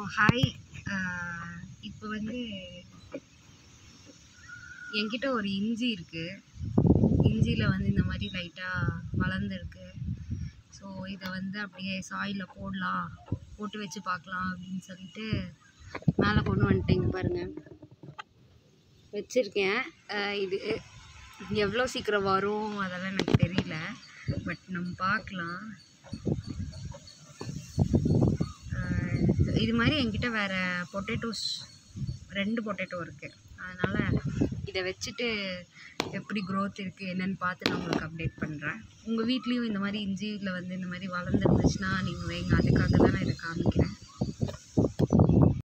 hi இப்போ வந்து என்கிட்ட ஒரு இஞ்சி இருக்குது இஞ்சியில் வந்து இந்த மாதிரி லைட்டாக வளர்ந்துருக்கு ஸோ இதை வந்து அப்படியே சாயிலில் போடலாம் போட்டு வச்சு பார்க்கலாம் அப்படின்னு சொல்லிட்டு மேலே கொண்டு வந்துட்டேங்க பாருங்கள் வச்சுருக்கேன் இது எவ்வளோ சீக்கிரம் வரும் அதெல்லாம் எனக்கு தெரியல பட் நம்ம பார்க்கலாம் அஹ் இது மாதிரி என்கிட்ட வேறு பொட்டேட்டோஸ் ரெண்டு பொட்டேட்டோ இருக்குது அதனால் இதை வச்சுட்டு எப்படி growth இருக்குது என்னன்னு பார்த்து நான் உங்களுக்கு அப்டேட் பண்ணுறேன் உங்கள் வீட்லேயும் இந்த மாதிரி இஞ்சியில் வந்து இந்த மாதிரி வளர்ந்துருந்துச்சுன்னா நீங்கள் வைங்க அதுக்காக தான் நான் இதை காமிக்கிறேன்